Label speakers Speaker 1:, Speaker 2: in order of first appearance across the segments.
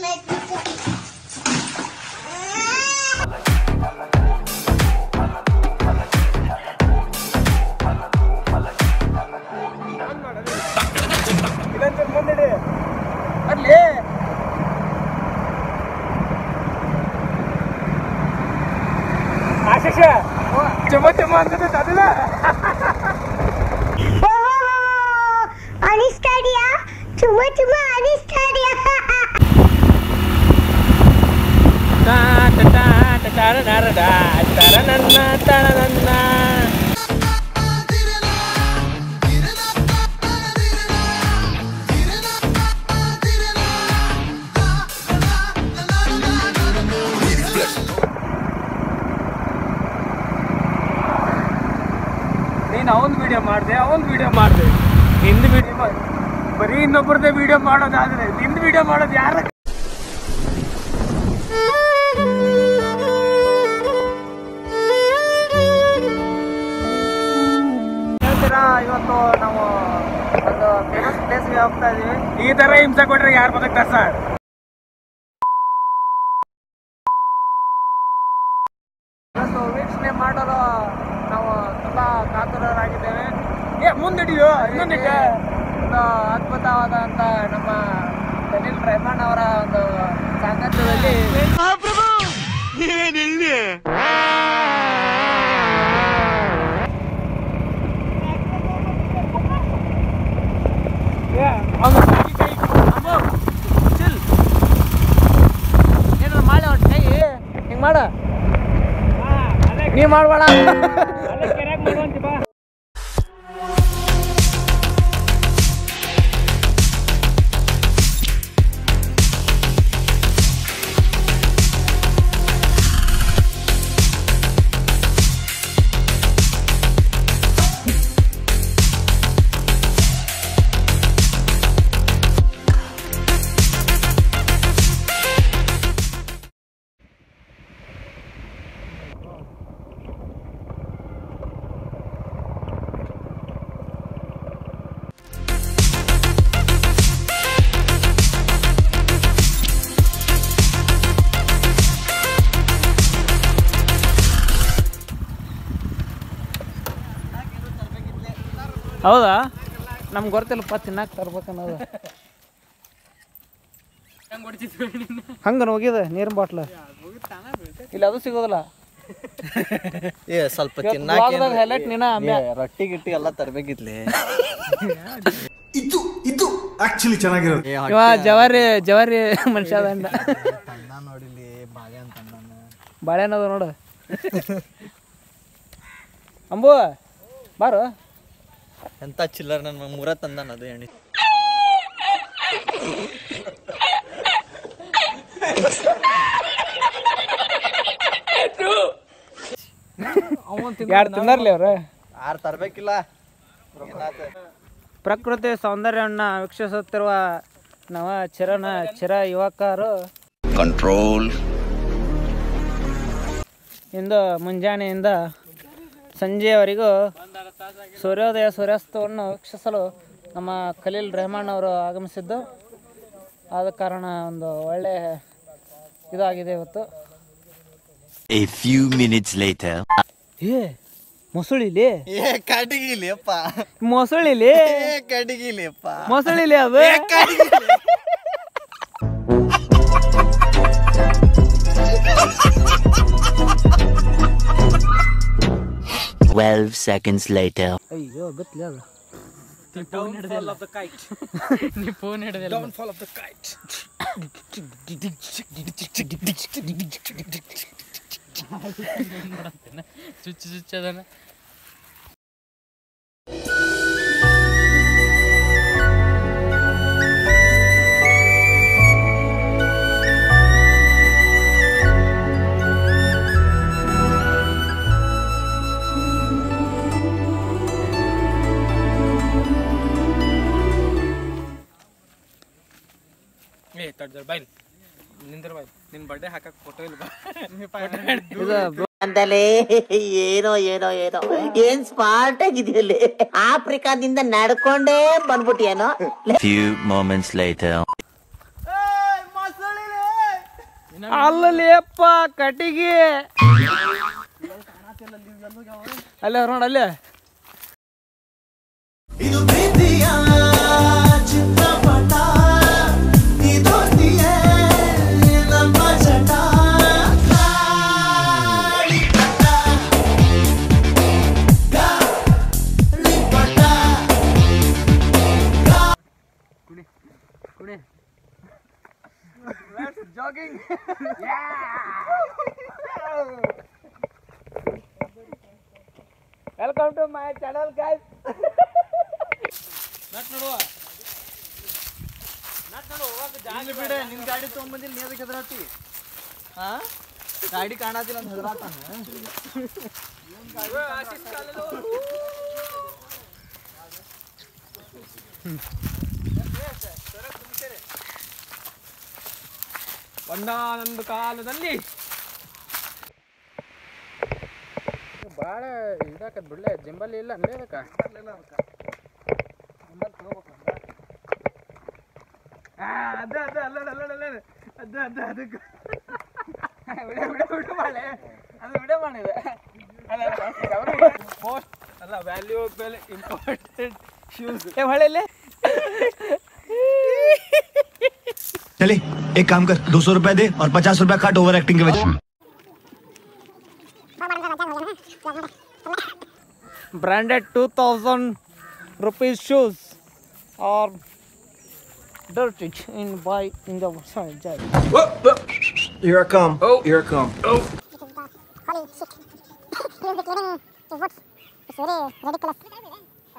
Speaker 1: ಅಲ್ಲಿ ಆಶಿಷ ಚುಮ್ಮ ಚುಮ್ಮ ಅಂತದ ಅದಲ್ಲ
Speaker 2: ಅನಿಸ್ತಾ ಇದೆಯಾ ತುಂಬಾ ತುಂಬಾ ಅನಿಸ್ತಾ ಇದೆಯಾ
Speaker 1: ನೀನು ಅವನ್ ವಿಡಿಯೋ ಮಾಡಿದೆ ಅವನ್ ವಿಡಿಯೋ ಮಾಡಿದೆ ನಿಂದು ವಿಡಿಯೋ ಬರೀ ಇನ್ನೊಬ್ಬರದೇ ವಿಡಿಯೋ ಮಾಡೋದಾದ್ರೆ ನಿಂದು ವಿಡಿಯೋ ಮಾಡೋದು ಯಾರ ಹೇಳ್ತೀರಾ ಇವತ್ತು ನಾವು ಒಂದು ಫೇಮಸ್ ಪ್ಲೇಸ್ಗೆ ಹೋಗ್ತಾ ಇದೀವಿ ಈ ತರ ಹಿಂಸೆ ಕೊಟ್ರೆ ಯಾರು ಬದುಕ್ತಾರೆ ಸರ್ ಇವತ್ತು ವೀಕ್ಷಣೆ ಮಾಡಲು ನಾವು ತುಂಬಾ ಕಾತುರರಾಗಿದ್ದೇವೆ ಏ ಮುಂದಿಡಿಯೋ ಇನ್ನೊಂದಿಗೆ ಒಂದು ಅದ್ಭುತವಾದಂತ ನಮ್ಮ ಅನಿಲ್ ರೆಹಮಾನ್ ಅವರ ಒಂದು ಸಾಂಗತ್ಯದಲ್ಲಿ ಏ, ಅವ್ನು ಕೈ ಕೈ ಅಮ್ಮೋ, chill. ಏನಾದ್ರು ಮಾಡಿ ಅವ್ನ ಕೈ ಹಿಂಗ್ ಮಾಡ ನೀ ಮಾಡ್ಬೇಡ ಹೌದಾ ನಮ್ಗೆ ಗೊತ್ತಿಲ್ಲಪ್ಪ ತಿನ್ನಕ್ಕೆ ತರ್ಬೇಕನ್ನೋದು ಹಂಗ ಹೋಗಿದೆ ನೀರಿನ ಬಾಟ್ಲ ಇಲ್ಲಿ ಅದು ಸಿಗೋದಿಲ್ಲ
Speaker 3: ಏ ಸ್ವಲ್ಪ
Speaker 1: ಹೈಲೈಟ್ ನೀನ
Speaker 3: ರೊಟ್ಟಿ ಗಿಟ್ಟಿ ಎಲ್ಲ ತರ್ಬೇಕಿತ್ಲಿ
Speaker 4: ಇದು ಇದು ಆಕ್ಚುಲಿ ಚೆನ್ನಾಗಿರೋದು
Speaker 1: ಇವ ಜವಾರಿ ಜವಾರಿ ಮನುಷ್ಯ ಅದಂಡ
Speaker 3: ನೋಡಿಲಿ ಬಾಳೆ ಅಂತ
Speaker 1: ಬಾಳೆಹಣ್ಣು ಅದ ನೋಡು ಅಂಬು ಬಾರು
Speaker 3: ಎಂತ ಚಿಲ್ಲರ್ ನನ್ನ ಮೂರ ತಂದಾನ ಅದು ಎಣ್ಣೆ
Speaker 1: ಯಾರು ತಿಂದಾರ್ಲಿ ಅವ್ರು
Speaker 3: ಯಾರು ತರ್ಬೇಕಿಲ್ಲ ಏನಾತ?
Speaker 1: ಪ್ರಕೃತಿ ಸೌಂದರ್ಯವನ್ನು ವೀಕ್ಷಿಸುತ್ತಿರುವ ನವ ಚಿರನ ಚಿರ ಯುವಕರು
Speaker 5: ಕಂಟ್ರೋಲ್
Speaker 1: ಇಂದು ಮುಂಜಾನೆಯಿಂದ ಸಂಜೆಯವರೆಗೂ ಸೂರ್ಯೋದಯ ಸೂರ್ಯಾಸ್ತವನ್ನು ವೀಕ್ಷಿಸಲು ನಮ್ಮ ಖಲೀಲ್ ರೆಹಮಾನ್ ಅವರು ಆಗಮಿಸಿದ್ದು ಆದ ಕಾರಣ ಒಂದು ಒಳ್ಳೆ ಇದಾಗಿದೆ ಇವತ್ತು
Speaker 5: A few minutes later.
Speaker 1: ಏ ಮೊಸಳಿಲಿ
Speaker 3: ಏ ಕಡಿಗಿಲಿ ಅಪ್ಪ
Speaker 1: ಮೊಸಳಿಲಿ
Speaker 3: ಏ ಕಡಿಗಿಲಿ ಅಪ್ಪ
Speaker 1: ಮೊಸಳಿಲಿ ಅದು
Speaker 5: Twelve seconds later.
Speaker 1: ಅಯ್ಯೋ ಗೊತ್ತಿಲ್ಲ ಅದು ನೀ ಫೋನ್ ಹಿಡಿದಿಲ್ಲ down fall of the kite ಚುಚ್ಚು ಚುಚ್ಚದನ ಏ ತಡ್ಜರ್ ಬಾಯ್ ನಿಂದ್ರ ಬಾಯ್ ನಿನ್ ಬರ್ಡೇ ಹಾಕಕ್ ಫೋಟೋ ಇಲ್ಲ ಬಾ ಇದು
Speaker 6: ಅಂತಲೇ ಏನೋ ಏನೋ ಏನೋ ಏನ್ ಸ್ಮಾರ್ಟ್ ಆಗಿದೆಯಲ್ಲಿ ಆಫ್ರಿಕಾದಿಂದ ನಡ್ಕೊಂಡೇ ಬಂದ್ಬಿಟ್ಟಿಯೇನೋ
Speaker 5: Few moments later.
Speaker 1: ಅಲ್ಲಲೇಪ್ಪ ಕಟಿಗೆ ಅಲ್ಲೇ ನೋಡ ಅಲ್ಲೇ
Speaker 7: ಇದು ಪ್ರೀತಿಯ ಚಿತ್ರಪಟ ಇದೊಂದಿಗೆ ನಮ್ಮ ಚಟ ಗಾಳಿಪಟ, ಗಾಳಿಪಟ.
Speaker 1: Jogging welcome to my channel guys ನಟ್ ನೋಡುವ ನಟ್ ನೋಡು
Speaker 3: ಇಲ್ಲಿ ಬಿಡೆ ನಿನ್ ಗಾಡಿ ತೊಗೊಂಬಂದಿಲ್ಲ ನೀ ಅದಕ್ಕೆ ಹೆದರಾತಿ ಹಾ ಗಾಡಿ ಕಾಣತಿಲ್ಲ ಅಂತ ಹೆದರಾತಾನ
Speaker 1: ಒಂದಾನೊಂದು ಕಾಲದಲ್ಲಿ ಭಾಳ ಇದಾಕತ್ ಬಿಡ್ಲೆ ಜಿಂಬಲ್ಲಿ ಇಲ್ಲ ಅನ್ಲೇ ಅದಕ್ಕ ಅದ ಅದ ಅಲ್ಲ ಅಲ್ಲ ಅಲ್ಲ ಅದ ಅದ ಅದಕ್ಕೆ ವಿಡಿಯೋ ವಿಡಿಯೋ ವಿಡಿಯೋ ಮಾಡೆ ಅದು ವಿಡಿಯೋ ಮಾಡಿದೆ ಅಲ್ಲ ಮೋಸ್ಟ್ ಅಲ್ಲ ವ್ಯಾಲ್ಯೂಬಲ್ ಇಂಪಾರ್ಟೆಂಟ್ ಶೂಸ್ ಏ ಹೊಳೆಲೆ
Speaker 4: चले एक काम कर दो सौ रुपया दे और पचास रुपया काट ओवर एक्टिंग के वजह
Speaker 1: branded 2000 rupees shoes are dirty in buy in the side
Speaker 4: Here I come. Oh, here I come.
Speaker 2: Holy shit. He was declaring his words. It's very ridiculous. It's very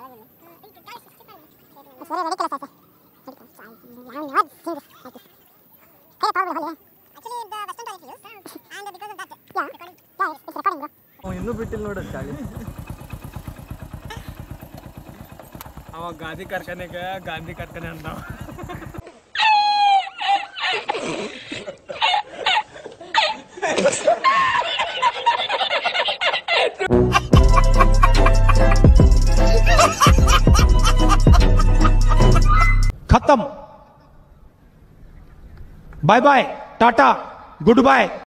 Speaker 2: ridiculous, I say. Ridiculous. I have never seen this like this. Very powerful, holy. Actually, the western toilet we use, and because of that, yeah, yeah, it's, it's recording, bro.
Speaker 3: ಅವ ಇನ್ನೂ ಬಿಟ್ಟಿಲ್ಲ ನೋಡ ಗಾಳಿ
Speaker 1: ಅವ ಗಾಂಧಿ ಕಾರ್ಖಾನೆಗೆ ಗಾಂಧಿ ಕಾರ್ಖಾನೆ ಅಂದವ
Speaker 8: खत्म bye bye tata good bye